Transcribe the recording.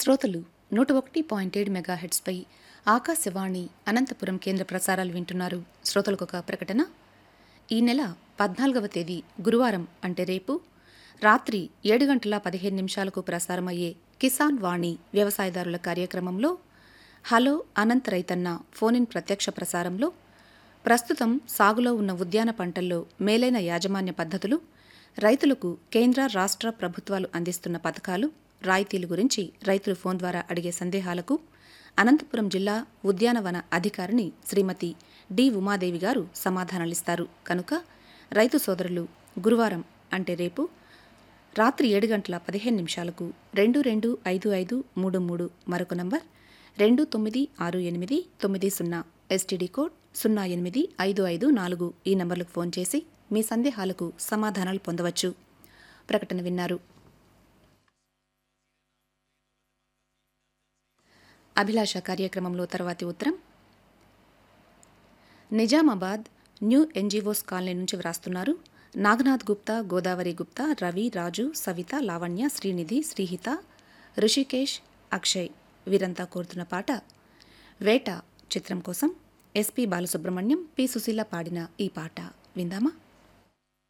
శ్రోతలు నూట ఒకటి పాయింట్ ఏడు మెగాహెడ్స్పై ఆకాశవాణి అనంతపురం కేంద్ర ప్రసారాలు వింటున్నారు శ్రోతలకు ఒక ప్రకటన ఈ నెల పద్నాలుగవ తేదీ గురువారం అంటే రేపు రాత్రి ఏడు గంటల పదిహేను నిమిషాలకు ప్రసారమయ్యే కిసాన్ వాణి వ్యవసాయదారుల కార్యక్రమంలో హలో అనంత రైతన్న ఫోన్ ఇన్ ప్రత్యక్ష ప్రసారంలో ప్రస్తుతం సాగులో ఉన్న ఉద్యాన పంటల్లో మేలైన యాజమాన్య పద్ధతులు రైతులకు కేంద్ర రాష్ట్ర ప్రభుత్వాలు అందిస్తున్న పథకాలు రాయితీల గురించి రైతులు ఫోన్ ద్వారా అడిగే సందేహాలకు అనంతపురం జిల్లా ఉద్యానవన అధికారిని శ్రీమతి డి ఉమాదేవి గారు సమాధానాలిస్తారు కనుక రైతు సోదరులు గురువారం అంటే రేపు రాత్రి ఏడు గంటల పదిహేను నిమిషాలకు రెండు రెండు ఐదు ఐదు మూడు మూడు మరొక నంబర్ రెండు తొమ్మిది ఆరు ఎనిమిది తొమ్మిది సున్నా ఎస్టీడీ కోడ్ సున్నా ఎనిమిది ఐదు ఐదు నాలుగు ఈ నంబర్లకు ఫోన్ చేసి మీ సందేహాలకు సమాధానాలు పొందవచ్చు ప్రకటన విన్నారు అభిలాష కార్యక్రమంలో తర్వాతి ఉత్తరం నిజామాబాద్ న్యూ ఎన్జీఓస్ కాలనీ నుంచి వ్రాస్తున్నారు నాగనాథ్ గుప్తా గోదావరి గుప్తా రవి రాజు సవిత లావణ్య శ్రీనిధి శ్రీహిత ఋషికేష్ అక్షయ్ వీరంతా కోరుతున్న పాట వేట చిత్రం కోసం ఎస్పి బాలసుబ్రహ్మణ్యం పి సుశీల పాడిన ఈ పాట విందామా